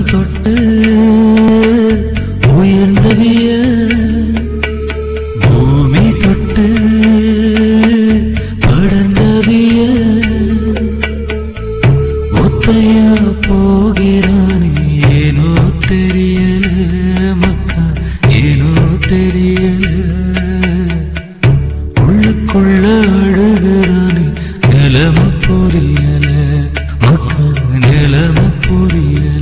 தொட்டு உயர்ந்தவிய பூமி தொட்டு படர்ந்தவிய ஒத்தையா போகிறானே ஏனோ தெரியல மக்கா ஏனோ தெரியல உள்ளுக்குள்ள அழுகிறானே நிலம புரியல மக்கா நிலம புரியல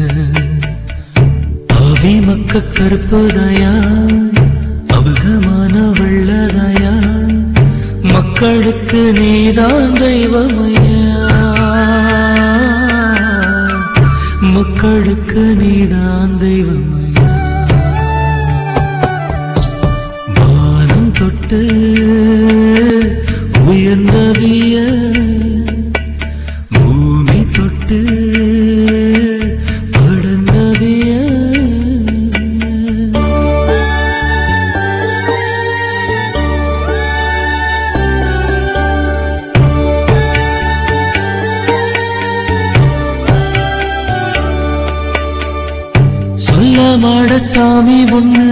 அவி மக்க கருப்புதயா அபகமான வெள்ளதயா மக்களுக்கு நீதான் தெய்வமையா மக்களுக்கு நீதான் தெய்வமையா வானம் தொட்டு உயர்ந்தவிய பூமி தொட்டு படர்ந்தவிய சொல்ல மாட சாமி ஒண்ணு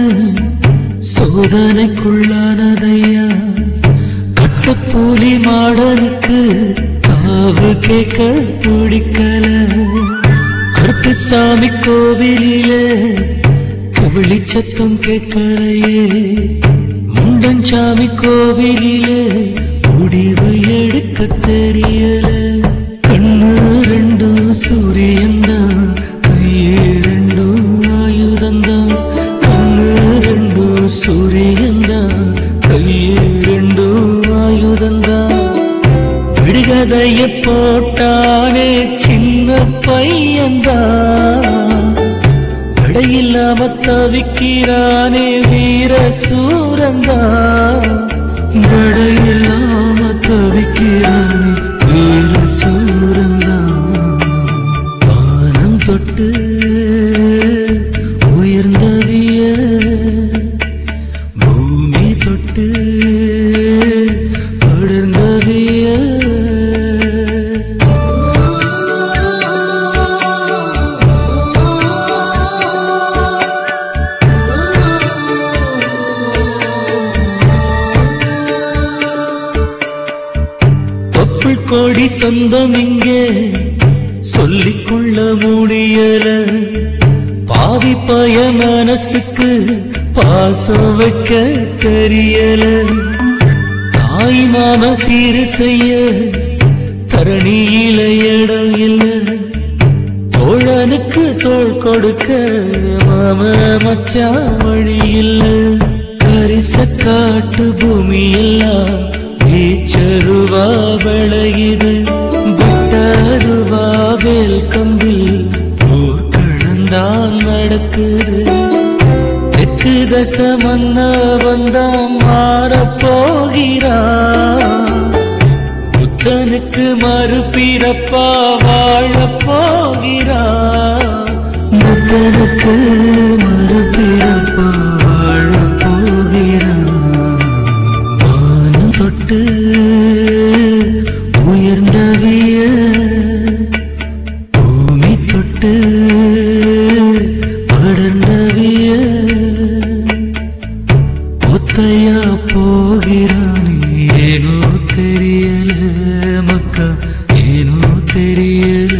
சோதனைக்குள்ளானதையா கட்டப்பூலி மாடனுக்கு காவு கேட்க பிடிக்கல கருப்பு சாமி கோவிலிலே கவிழி சத்தம் கேட்கலையே முண்டன் சாமி கோவிலிலே முடிவு எடுக்க தெரியல கண்ணு ரெண்டும் சூரியன்தான் கையே ரெண்டும் ஆயுதந்தான் கண்ணு ரெண்டும் சூரியன்தான் கையே ரெண்டும் ஆயுதந்தான் விடுகதைய போட்டானே சின்ன பையன்தான் விடையில்லாம தவிக்கிறானே வீர சூரந்தான் விடையில்லாம தவிக்கிறானே வீர சூரந்தான் வானம் தொட்டு உயர்ந்தவிய பூமி தொட்டு படர்ந்தவிய தொப்புள் கோடி சொந்தம் இங்கே சொல்லிக்கொள்ள முடியல பாவி பய மனசுக்கு பாசம் வைக்க தெரியல தாய் மாம சீரு செய்ய தரணியில இடம் இல்ல தோழனுக்கு தோள் கொடுக்க மாம மச்சான் வழி இல்ல கரிச காட்டு பூமி எல்லாம் வீச்சருவா விளையுது விட்டருவா வேல் கம்பில் போர்க்களந்தான் நடக்குது தெற்கு தச மன்ன வந்தா மாறப் போகிறான் புத்தனுக்கு மறுபிறப்பா வாழப் போகிறான் புத்தனுக்கு மறுபிறப்பா வாழப் போகிறான் வானம் தொட்டு உயர்ந்தவிய பூமி தொட்டு படர்ந்தவிய ஒத்தையா போகிறானே ஏனோ தெரியல மக்கா ஏனோ தெரியல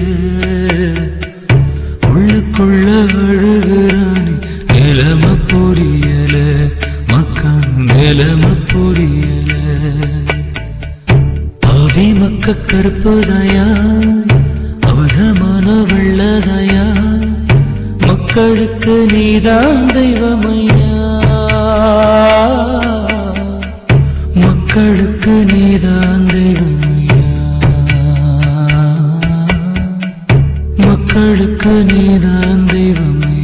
உள்ளுக்குள்ள அழுகிறானே நிலம புரியல மக்கா நிலம புரியல அவி மக்க கருப்புதயா அவகமான வெள்ளதயா மக்களுக்கு நீதான் தெய்வமையா மக்களுக்கு நீதான் தெய்வமையா மக்களுக்கு நீதான் தெய்வமையா